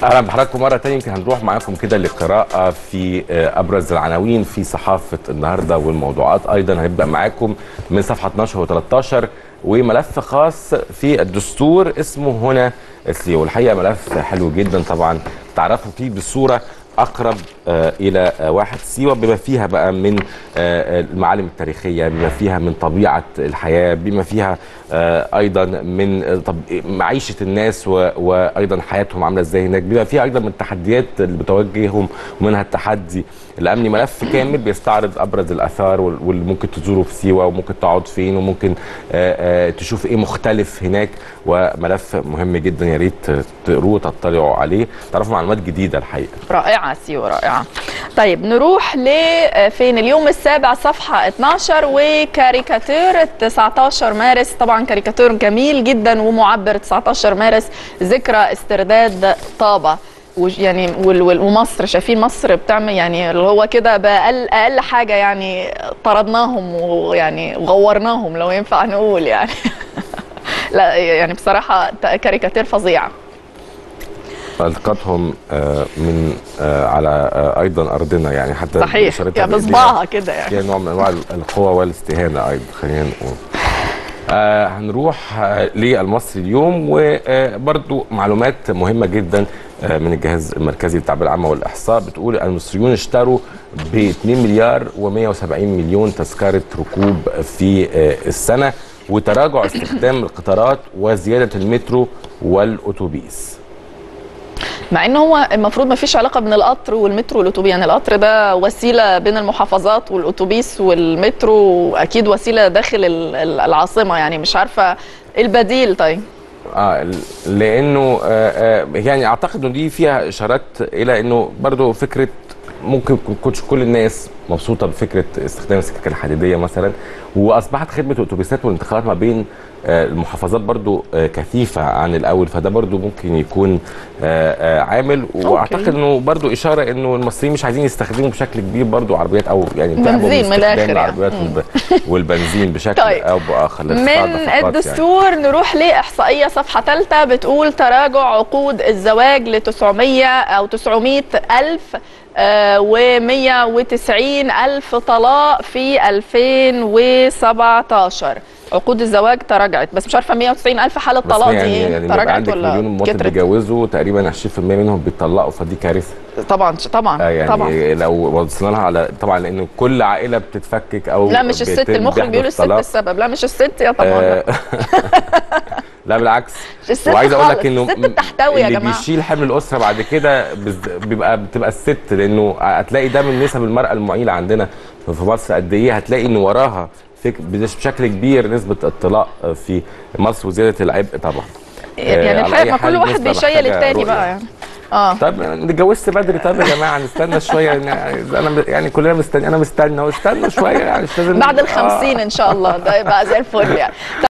اهلا بحضراتكم مره تانية يمكن هنروح معاكم كده للقراءه في ابرز العناوين في صحافه النهارده والموضوعات ايضا هنبدا معاكم من صفحه 12 و13 وملف خاص في الدستور اسمه هنا سليو والحقيقه ملف حلو جدا طبعا تعرفوا فيه بصوره اقرب آه الى آه واحد سيوه بما فيها بقى من آه المعالم التاريخيه بما فيها من طبيعه الحياه بما فيها ايضا من طب معيشه الناس وايضا حياتهم عامله ازاي هناك بما فيها ايضا من التحديات اللي بتواجههم ومنها التحدي الامني ملف كامل بيستعرض ابرز الاثار واللي ممكن تزوره في سيوه وممكن تقعد فين وممكن تشوف ايه مختلف هناك وملف مهم جدا يا ريت تقروه وتطلعوا عليه تعرفوا معلومات جديده الحقيقه رائعه سيوه رائعه طيب نروح لفين اليوم السابع صفحه 12 وكاريكاتير 19 مارس طبعا كاريكاتير جميل جدا ومعبر 19 مارس ذكرى استرداد طابه يعني ومصر شايفين مصر بتعمل يعني اللي هو كده باقل اقل حاجه يعني طردناهم ويعني غورناهم لو ينفع نقول يعني لا يعني بصراحه كاريكاتير فظيعه القتهم من على ايضا ارضنا يعني حتى صحيح يعني بصبعها كده يعني فيها نوع من انواع القوه والاستهانه ايضا خلينا نقول آه هنروح آه للمصري اليوم وبرضو معلومات مهمه جدا آه من الجهاز المركزي للتعبئه العامه والاحصاء بتقول المصريون اشتروا ب 2 مليار و170 مليون تذكره ركوب في السنه وتراجع استخدام القطارات وزياده المترو والاتوبيس مع ان هو المفروض ما فيش علاقه بين القطر والمترو والاتوبيس يعني القطر ده وسيله بين المحافظات والاتوبيس والمترو اكيد وسيله داخل العاصمه يعني مش عارفه البديل طيب اه لانه آه يعني اعتقد ان دي فيها اشارات الى انه برضو فكره ممكن كنتش كل الناس مبسوطه بفكره استخدام السكك الحديديه مثلا واصبحت خدمه الاتوبيسات والانتقالات ما بين المحافظات برضو كثيفه عن الاول فده برضو ممكن يكون عامل واعتقد انه برضو اشاره انه المصريين مش عايزين يستخدموا بشكل كبير برضو عربيات او يعني بنزين من الاخر العربيات يعني. والبنزين بشكل طيب. او باخر من الدستور يعني. نروح لاحصائيه صفحه ثالثه بتقول تراجع عقود الزواج ل 900 او 900 الف و190 ألف طلاق في 2017 عقود الزواج تراجعت بس مش عارفه 190 ألف حالة طلاق دي يعني, يعني تراجعت ولا مليون مواطن بيتجوزوا تقريبا 20% منهم بيطلقوا فدي كارثه طبعا طبعا آه يعني طبعا لو وصلنا لها على طبعا لان كل عائله بتتفكك او لا مش الست المخرج بيقول الست السبب لا مش الست يا طبعا آه لا بالعكس وعايز اقول لك انه الست تحتوي يا اللي جماعه بيشيل حمل الاسره بعد كده بيبقى بتبقى الست لانه هتلاقي ده من نسب المراه المعيله عندنا في مصر قد ايه هتلاقي ان وراها بشكل كبير نسبه الطلاق في مصر وزياده العبء طبعا يعني الحقيقه ما كل واحد بيشيل التاني بقى يعني اه طب اتجوزت بدري طب يا جماعه نستنى شويه يعني انا يعني كلنا مستني انا مستنى واستنى شويه يعني مش لازم بعد ال 50 آه. ان شاء الله ده يبقى زي الفل يعني